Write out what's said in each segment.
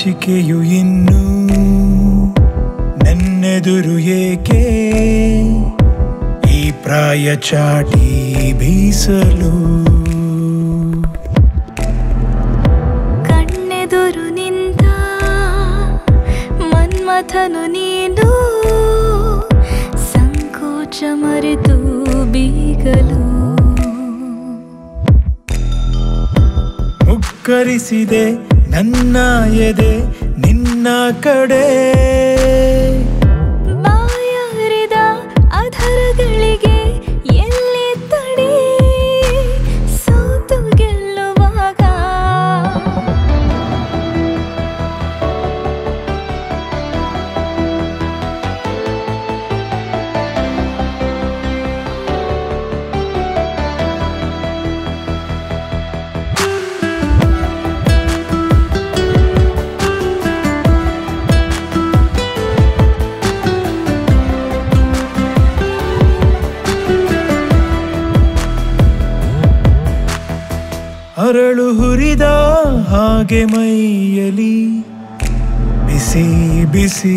ನಾಚಿಕೆಯು ಇನ್ನು ನನ್ನೆದುರು ಏಕೆ ಈ ಪ್ರಾಯ ಚಾಟಿ ಬೀಸಲು ಕಣ್ಣೆದುರು ನಿಂತ ಮನ್ಮಥನು ನೀನು ಸಂಕೋಚ ಮರೆತು ಬೀಗಲು ಮುಕ್ಕರಿಸಿದೆ ನನ್ನ ಎದೆ ನಿನ್ನ ಕಡೆ ಬಾಯಾರಿದ ಅಧರಗಳಿಗೆ ಎಲ್ಲಿ ತಡೆ ಸೋತು ಗೆಲ್ಲುವಾಗ ಅರಳು ಹುರಿದ ಹಾಗೆ ಮೈಯಲಿ ಬಿಸಿ ಬಿಸಿ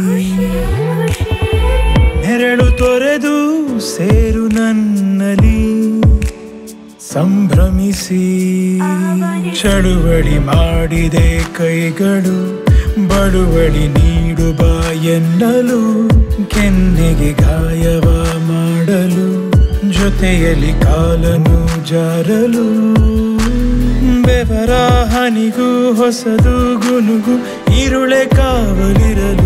ನೆರಳು ತೊರೆದು ಸೇರು ನನ್ನಲಿ ಸಂಭ್ರಮಿಸಿ ಚಳುವಳಿ ಮಾಡಿದೆ ಕೈಗಳು ಬಳುವಳಿ ನೀಡು ಬಾ ಎನ್ನಲು ಕೆನ್ನೆಗೆ ಗಾಯವ ಮಾಡಲು ಜೊತೆಯಲ್ಲಿ ಕಾಲನು ಜಾರಲು ಬೆವರ ಹನಿಗೂ ಹೊಸದು ಗುನುಗು ಈರುಳೆ ಕಾವಲಿರಲು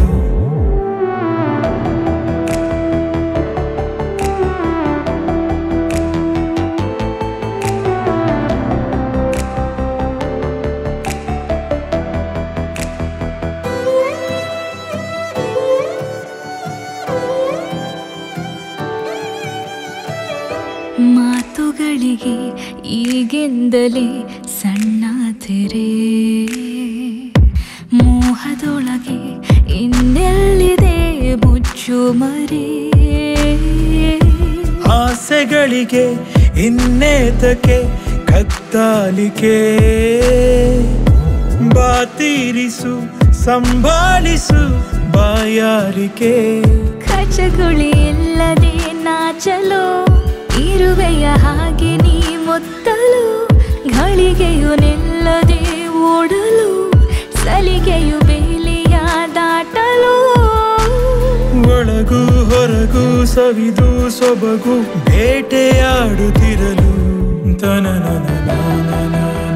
ಮಾತುಗಳಿಗೆ ಈಗೆಂದಲೇ ಸಣ್ಣ ತೆರೆ ಮೋಹದೊಳಗೆ ಇನ್ನೆಲ್ಲಿದೆ ಮುಚ್ಚು ಮರೆ ಆಸೆಗಳಿಗೆ ಇನ್ನೇತಕ್ಕೆ ಕತ್ತಾಲಿಕೆ ಬಾತೀರಿಸು ಸಂಭಾಳಿಸು ಬಾಯಾರಿಕೆ ಖರ್ಚಗುಳಿ ಇಲ್ಲದೆ ನಾಚಲು ಇರುವೆಯ ಹಾಗೆ ನೀ ಮುತ್ತಲು ಘಳಿಗೆಯು ನಿಲ್ಲದೆ ಓಡಲು ಸಲಿಗೆಯು ಬೇಲಿಯ ದಾಟಲು ಒಳಗೂ ಹೊರಗೂ ಸವಿದು ಸೊಬಗು ಬೇಟೆಯಾಡುತ್ತಿರಲು ತನನನ